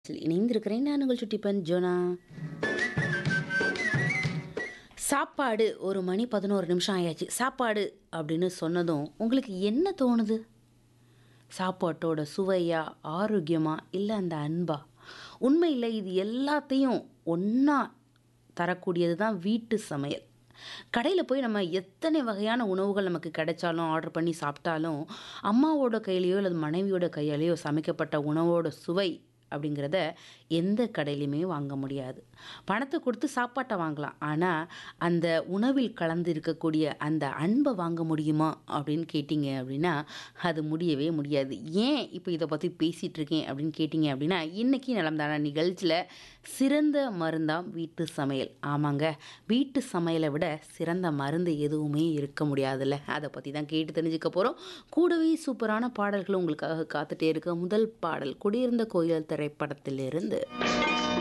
இணைந்திருக்கிறேன் நான் உங்கள் சுட்டிப்பன் ஜோனா சாப்பாடு ஒரு மணி பதினோரு நிமிஷம் ஆயாச்சு சாப்பாடு அப்படின்னு சொன்னதும் உங்களுக்கு என்ன தோணுது சாப்பாட்டோட சுவையா ஆரோக்கியமா இல்லை அந்த அன்பா உண்மையில் இது எல்லாத்தையும் ஒன்றா தரக்கூடியது தான் வீட்டு சமையல் கடையில் போய் நம்ம எத்தனை வகையான உணவுகள் நமக்கு கிடைச்சாலும் ஆர்டர் பண்ணி சாப்பிட்டாலும் அம்மாவோட கையிலையோ அல்லது மனைவியோட கையாலேயோ சமைக்கப்பட்ட உணவோட சுவை அப்படிங்கிறத எந்த கடையிலையுமே வாங்க முடியாது பணத்தை கொடுத்து சாப்பாட்டை வாங்கலாம் ஆனால் அந்த உணவில் கலந்து இருக்கக்கூடிய அந்த அன்பை வாங்க முடியுமா அப்படின்னு கேட்டிங்க அப்படின்னா அது முடியவே முடியாது ஏன் இப்போ இதை பற்றி பேசிகிட்டு இருக்கேன் அப்படின்னு கேட்டிங்க அப்படின்னா இன்றைக்கி நிலம்தான நிகழ்ச்சியில் சிறந்த மருந்தாம் வீட்டு சமையல் ஆமாங்க வீட்டு சமையலை விட சிறந்த மருந்து எதுவுமே இருக்க முடியாதுல்ல அதை பற்றி தான் கேட்டு தெரிஞ்சுக்க போகிறோம் கூடவே சூப்பரான பாடல்கள் உங்களுக்காக காத்துட்டே இருக்க முதல் பாடல் குடியிருந்த கோயில் திரைப்படத்திலிருந்து